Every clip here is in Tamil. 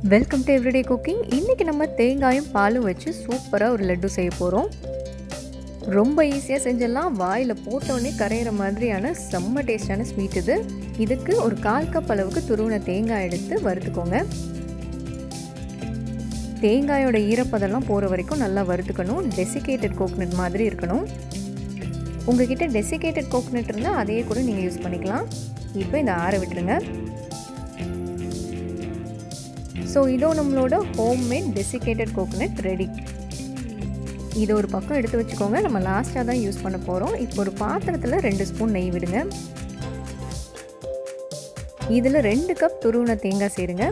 வெல்கம் டு எவ்ரிடே குக்கிங் இன்றைக்கி நம்ம தேங்காயும் பாலும் வச்சு சூப்பராக ஒரு லட்டு செய்ய போகிறோம் ரொம்ப ஈஸியாக செஞ்சிடலாம் வாயில் போட்டோடனே கரையிற மாதிரியான செம்ம டேஸ்டான ஸ்வீட் இது இதுக்கு ஒரு கால் கப் அளவுக்கு துருவின தேங்காய் எடுத்து வறுத்துக்கோங்க தேங்காயோட ஈரப்பதெல்லாம் போகிற வரைக்கும் நல்லா வறுத்துக்கணும் டெசிகேட்டட் கோகனட் மாதிரி இருக்கணும் உங்ககிட்ட டெசிகேட்டட் கோகனட் இருந்தால் அதையே கூட நீங்கள் யூஸ் பண்ணிக்கலாம் இப்போ இதை ஆற விட்டுருங்க ஸோ இதோ நம்மளோட ஹோம்மேட் டெசிகேட்டட் கோகனட் ரெடி இதை ஒரு பக்கம் எடுத்து வச்சுக்கோங்க நம்ம லாஸ்ட்டாக தான் யூஸ் பண்ண போகிறோம் இப்போ ஒரு பாத்திரத்தில் ரெண்டு ஸ்பூன் நெய் விடுங்க இதில் ரெண்டு கப் துருவின தேங்காய் சேருங்க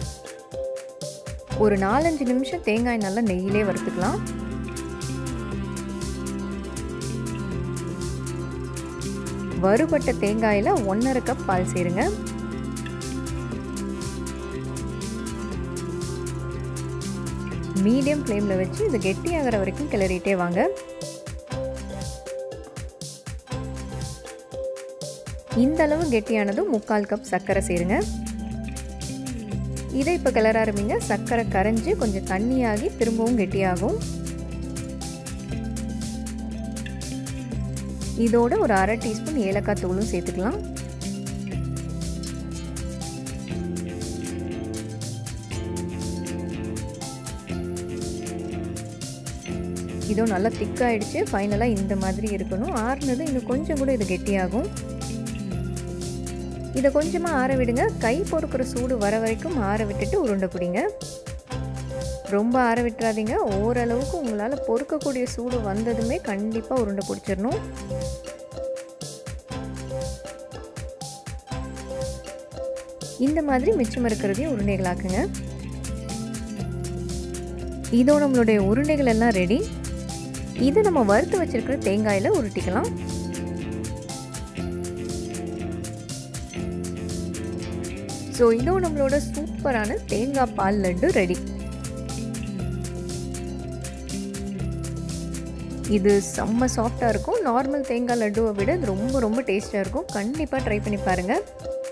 ஒரு நாலஞ்சு நிமிஷம் தேங்காய் நல்லா நெய்யிலே வறுத்துக்கலாம் வறுபட்ட தேங்காயில் ஒன்றரை கப் பால் சேருங்க மீடியம் ஃப்ளேமில் வச்சு இது கெட்டியாகிற வரைக்கும் கிளறிட்டே வாங்க இந்த அளவு கெட்டியானதும் முக்கால் கப் சர்க்கரை சேருங்க இதை இப்போ கிளற ஆரம்பிங்க சர்க்கரை கரைஞ்சி கொஞ்சம் தண்ணியாகி திரும்பவும் கெட்டியாகும் இதோட ஒரு அரை டீஸ்பூன் ஏலக்காய் தூளும் சேர்த்துக்கலாம் இதோ நல்லா திக்காயிடுச்சு ஃபைனலாக இந்த மாதிரி இருக்கணும் ஆறுனது இன்னும் கொஞ்சம் கூட இது கெட்டியாகும் இதை கொஞ்சமாக ஆற விடுங்க கை பொறுக்கிற சூடு வர வரைக்கும் ஆற விட்டுட்டு உருண்டை பிடிங்க ரொம்ப ஆற விட்டுறாதீங்க ஓரளவுக்கு உங்களால் பொறுக்கக்கூடிய சூடு வந்ததுமே கண்டிப்பாக உருண்டை பிடிச்சிடணும் இந்த மாதிரி மிச்சம் இருக்கிறதையும் உருண்டைகளாக்குங்க இதோ நம்மளுடைய உருண்டைகள் எல்லாம் ரெடி இதை நம்ம வறுத்து வச்சிருக்கிற தேங்காயில் உருட்டிக்கலாம் ஸோ இதோ நம்மளோட சூப்பரான தேங்காய் பால் லட்டு ரெடி இது செம்ம சாஃப்டாக இருக்கும் நார்மல் தேங்காய் லட்டுவை விட இது ரொம்ப ரொம்ப டேஸ்ட்டாக இருக்கும் கண்டிப்பாக ட்ரை பண்ணி பாருங்கள்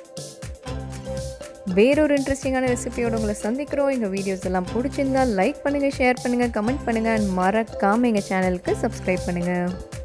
வேறொரு இன்ட்ரெஸ்டிங்கான ரெசிபியோட உங்களை சந்திக்கிறோம் எங்கள் வீடியோஸ் எல்லாம் பிடிச்சிருந்தா லைக் பண்ணுங்கள் ஷேர் பண்ணுங்கள் கமெண்ட் பண்ணுங்கள் அண்ட் மறக்காமல் எங்கள் சேனலுக்கு சப்ஸ்கிரைப் பண்ணுங்கள்